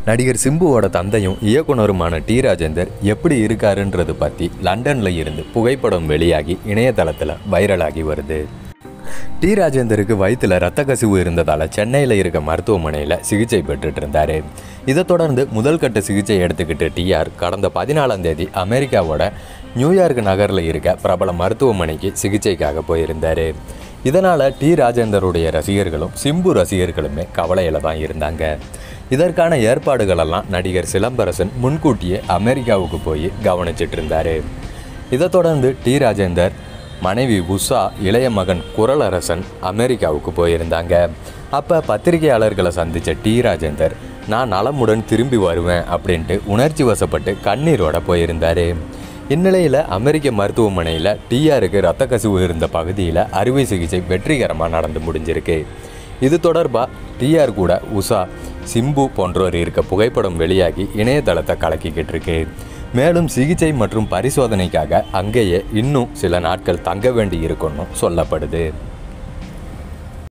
நடிகர் சிம்புவோட தந்தையும் இயக்குனருமான டி ராஜேந்தர் எப்படி இருக்காருன்றது பற்றி லண்டனில் இருந்து புகைப்படம் வெளியாகி இணையதளத்தில் வைரலாகி வருது டி ராஜேந்தருக்கு வயிற்றில் ரத்த கசிவு இருந்ததால் சென்னையில் இருக்க மருத்துவமனையில் சிகிச்சை பெற்றுட்டு இருந்தார் இதை தொடர்ந்து முதல் கட்ட சிகிச்சை எடுத்துக்கிட்டு டிஆர் கடந்த பதினாலாம் தேதி அமெரிக்காவோட நியூயார்க் நகரில் இருக்க பிரபல மருத்துவமனைக்கு சிகிச்சைக்காக போயிருந்தார் இதனால் டி ராஜேந்தருடைய ரசிகர்களும் சிம்பு ரசிகர்களுமே கவலையில் தான் இருந்தாங்க இதற்கான ஏற்பாடுகளெல்லாம் நடிகர் சிலம்பரசன் முன்கூட்டியே அமெரிக்காவுக்கு போய் கவனிச்சிட்டு இருந்தார் இதை தொடர்ந்து டி ராஜேந்தர் மனைவி உஷா இளைய மகன் குரலரசன் அமெரிக்காவுக்கு போயிருந்தாங்க அப்போ பத்திரிகையாளர்களை சந்தித்த டி ராஜேந்தர் நான் நலமுடன் திரும்பி வருவேன் அப்படின்ட்டு உணர்ச்சி வசப்பட்டு கண்ணீரோட போயிருந்தார் இந்நிலையில் அமெரிக்க மருத்துவமனையில் டிஆருக்கு ரத்த கசிவு இருந்த பகுதியில் அறுவை சிகிச்சை வெற்றிகரமாக நடந்து முடிஞ்சிருக்கு இது தொடர்பாக டிஆர் கூட உஷா சிம்பு போன்றோர் இருக்க புகைப்படம் வெளியாகி இணையதளத்தை கலக்கிக்கிட்டு இருக்கு மேலும் சிகிச்சை மற்றும் பரிசோதனைக்காக அங்கேயே இன்னும் சில நாட்கள் தங்க வேண்டி இருக்குன்னு சொல்லப்படுது